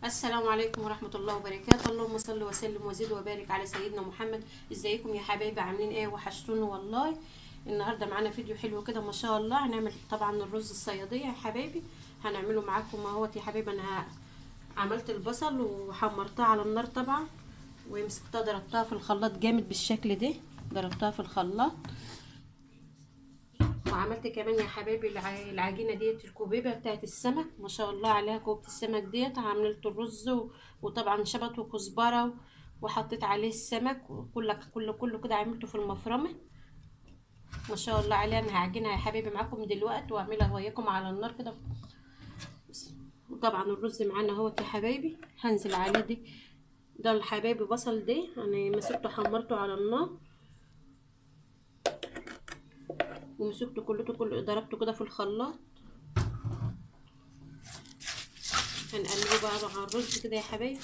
السلام عليكم ورحمة الله وبركاته اللهم صل وسلم وزد وبارك على سيدنا محمد ازيكم يا حبايبي عاملين ايه وحشتوني والله النهارده معانا فيديو حلو كده ما شاء الله هنعمل طبعا الرز الصيادية يا حبايبي هنعمله معاكم اهوت يا حبايبي انا عملت البصل وحمرتها على النار طبعا ومسكتها ضربتها في الخلاط جامد بالشكل ده ضربتها في الخلاط وعملت كمان يا حبايبي العجينه ديت الكوبيبه بتاعت السمك ما شاء الله عليها كوبه السمك ديت عملت الرز وطبعا شبت وكزبره وحطيت عليه السمك وكل كله كله كده عملته في المفرمه ما شاء الله عليها انا هعجنها يا حبايبي معاكم دلوقتي واعملها وياكم على النار كده وطبعا الرز معانا اهوت يا حبايبي هنزل عليه دي ده الحبايبي بصل ده انا مسكته حمرته على النار ومسكته كلته كله ضربته كده في الخلاط هنقلبه بقى مع الرز كده يا حبايبي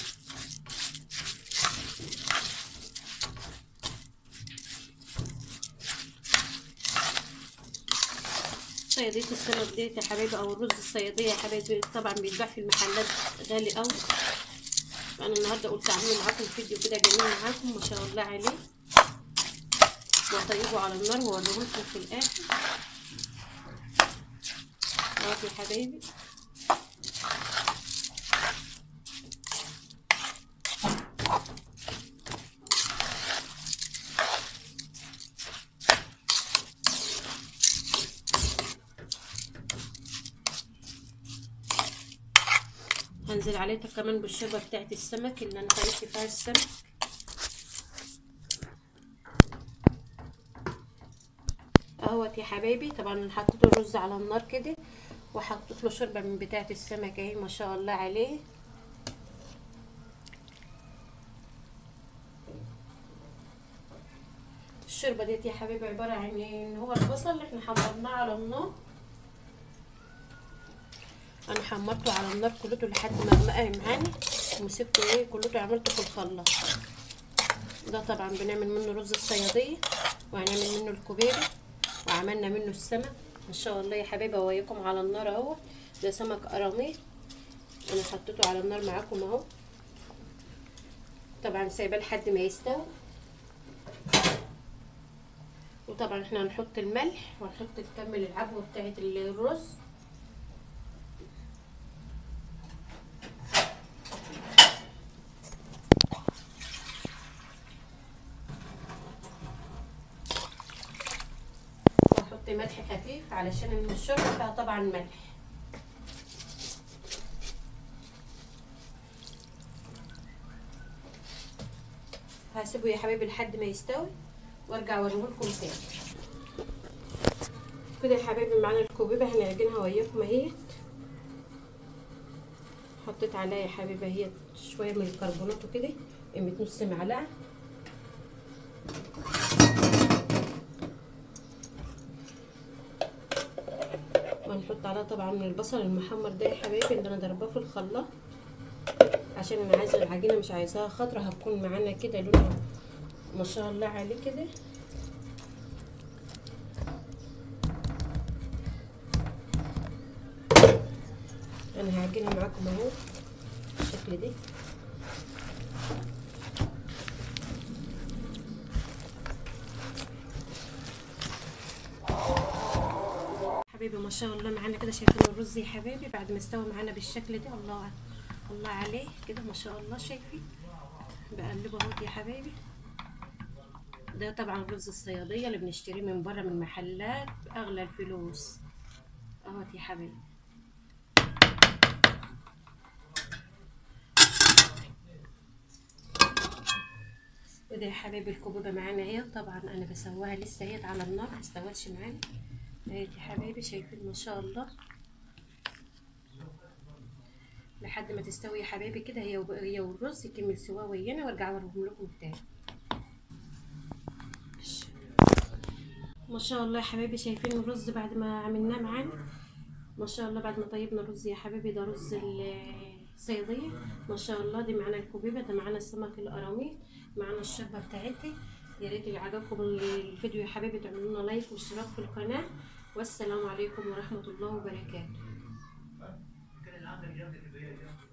صيادية السمك ديت يا حبايبي او الرز الصيادية يا حبايبي طبعا بيتباع في المحلات غالي قوي فانا النهارده قلت اعمله معاكم فيديو كده جميل معاكم ما شاء الله عليه واطيبه على النار واوريه لكم في الاخر اهو يا حبايبي هنزل عليه كمان بالشوربه بتاعت السمك اللي انا خليت فيها السمك اهوت يا حبايبي طبعا حطيت الرز على النار كده وحطيت له شوربه من بتاعه السمك اهي ما شاء الله عليه الشوربه ديت يا حبايبي عباره عن ان هو البصل اللي احنا حمرناه على النار انا حمرته على النار كلته لحد ما غمق معانا ومسكته ايه كلته عملته في الخلاط ده طبعا بنعمل منه رز الصياديه وهنعمل منه الكوبيبه وعملنا منه السمك ما شاء الله يا حبايبي اوريكم على النار اهو ده سمك قراميط انا حطيته على النار معاكم اهو طبعا سايباه لحد ما يستوي وطبعا احنا هنحط الملح وهنحط نكمل العبوه بتاعه الرز ملح خفيف علشان الشوربه فيها طبعا ملح هسيبه يا حبايبي لحد ما يستوي وارجع اوريهولكم تاني كده يا حبايبي معانا الكوبيبه هنعجنها وياكم اهيت حطيت عليها يا حبيبه اهيت شويه من الكربونات وكده قيمه نص معلقه وهنحط عليها طبعا من البصل المحمر ده يا حبايبي اللي انا ضرباه في الخلاط عشان انا عايزه العجينه مش عايزاها خضره هتكون معانا كده لونها ما شاء الله عليه كده انا هعجنها معاكم اهو بالشكل ده حبايبي ما شاء الله معانا كده شايفين الرز يا حبايبي بعد ما استوى معانا بالشكل ده الله الله عليه كده ما شاء الله شايفين بقلبه اهو يا حبايبي ده طبعا الرز الصياديه اللي بنشتريه من بره من محلات باغلى الفلوس اهو يا حبايبي وده يا حبايبي الكبوبه معانا اهي طبعا انا بسواها لسه اهي على النار ما استوتش معانا اهي يا حبايبي شايفين ما شاء الله لحد ما تستوي يا حبايبي كده هي هي والرز يكمل سوا ويانا وارجع اوريهم لكم تاني ما شاء الله يا حبايبي شايفين الرز بعد ما عملناه معانا ما شاء الله بعد ما طيبنا الرز يا حبايبي ده رز الصياديه ما شاء الله دي معانا الكوبيبه ده معانا السمك القراميط معانا الشوربه بتاعتي يا ريت اللي عجبكم الفيديو يا حبايبي تعملوا لنا لايك واشتراك في القناه والسلام عليكم ورحمه الله وبركاته